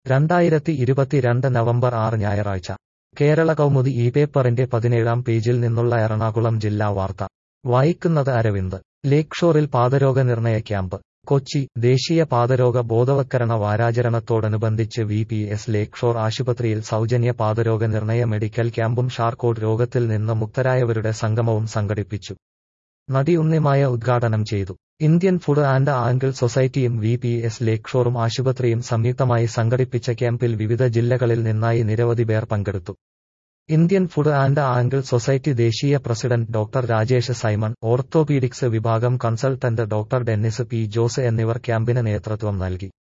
രണ്ടായിരത്തി ഇരുപത്തിരണ്ട് നവംബർ ആറ് ഞായറാഴ്ച കേരള കൗമുദി ഈ പേപ്പറിന്റെ പതിനേഴാം പേജിൽ നിന്നുള്ള എറണാകുളം ജില്ലാ വാർത്ത വായിക്കുന്നത് അരവിന്ദ് ലേക്ക് ഷോറിൽ പാദരോഗ നിർണയ ക്യാമ്പ് കൊച്ചി ദേശീയ പാദരോഗ ബോധവത്കരണ വാരാചരണത്തോടനുബന്ധിച്ച് V P S Lakeshore ആശുപത്രിയിൽ സൗജന്യ പാദരോഗ നിർണയ മെഡിക്കൽ ക്യാമ്പും ഷാർക്കോട്ട് രോഗത്തിൽ നിന്ന് മുക്തരായവരുടെ സംഗമവും സംഘടിപ്പിച്ചു നടി ഉണ്ണിമായ ഉദ്ഘാടനം ചെയ്തു ഇന്ത്യൻ ഫുഡ് ആൻഡ് ആംഗിൾ സൊസൈറ്റിയും വി പി എസ് ലേക്ക് ഷോറും ആശുപത്രിയും സംയുക്തമായി സംഘടിപ്പിച്ച ക്യാമ്പിൽ വിവിധ ജില്ലകളിൽ നിന്നായി നിരവധി പേർ പങ്കെടുത്തു Indian foot and ankle society ദേശീയ president doctor Rajesh Simon orthopaedics വിഭാഗം consultant doctor Dennis P Jose എന്നിവർ ക്യാമ്പിന് നേതൃത്വം നൽകി